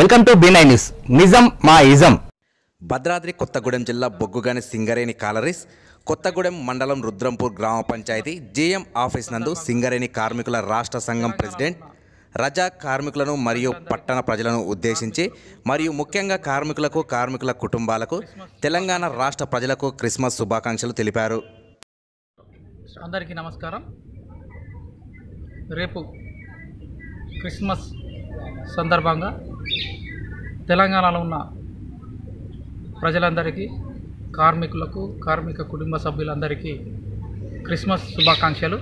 welcome to B nine news నిజం మా ism Bhadradri Kothagudem జిల్లా బొగ్గుగాని సింగరేణి కాలరీస్ కొత్తగూడెం మండలం రుద్రంపూర్ గ్రామ పంచాయతీ జేఎం ఆఫీస్ నందు సింగరేణి కార్మికుల రాష్ట్ర సంఘం ప్రెసిడెంట్ రజా కార్మికులను మరియు పట్టణ ప్రజలను ఉద్దేశించి మరియు ముఖ్యంగా కార్మికులకు కార్మికుల కుటుంబాలకు తెలంగాణ రాష్ట్ర ప్రజలకు క్రిస్మస్ శుభాకాంక్షలు తెలిపారు అందరికీ నమస్కారం రేపు క్రిస్మస్ సందర్భంగా తెలంగాణలో ఉన్న ప్రజలందరికీ కార్మికులకు కార్మిక కుటుంబ సభ్యులందరికీ క్రిస్మస్ శుభాకాంక్షలు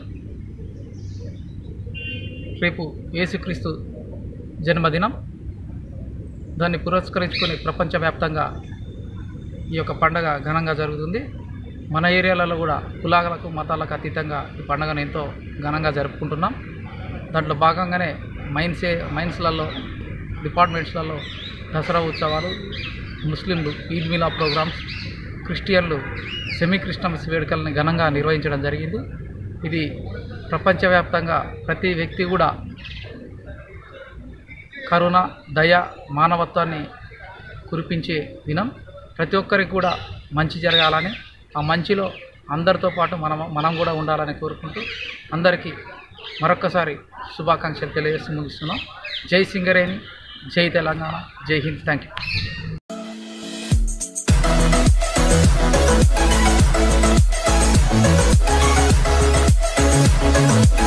రేపు యేసుక్రీస్తు జన్మదినం దాన్ని పురస్కరించుకొని ప్రపంచవ్యాప్తంగా ఈ యొక్క పండగ ఘనంగా జరుగుతుంది మన ఏరియాలలో కూడా కులాలకు మతాలకు అతీతంగా ఈ పండుగను ఎంతో ఘనంగా జరుపుకుంటున్నాం దాంట్లో భాగంగానే మైన్స్ మైన్స్లలో డిపార్ట్మెంట్స్లలో దసరా ఉత్సవాలు ముస్లింలు ఈద్ మిలా ప్రోగ్రామ్స్ క్రిస్టియన్లు సెమీ క్రిస్టమస్ వేడుకలను ఘనంగా నిర్వహించడం జరిగింది ఇది ప్రపంచవ్యాప్తంగా ప్రతి వ్యక్తి కూడా కరుణ దయ మానవత్వాన్ని కురిపించే దినం ప్రతి ఒక్కరికి కూడా మంచి జరగాలని ఆ మంచిలో అందరితో పాటు మనం మనం కూడా ఉండాలని కోరుకుంటూ అందరికీ మరొక్కసారి శుభాకాంక్షలు తెలియజేస్తూ ముగిస్తున్నాం జై సింగరేణి జై తెలంగాణ జై హింద్ థ్యాంక్ యూ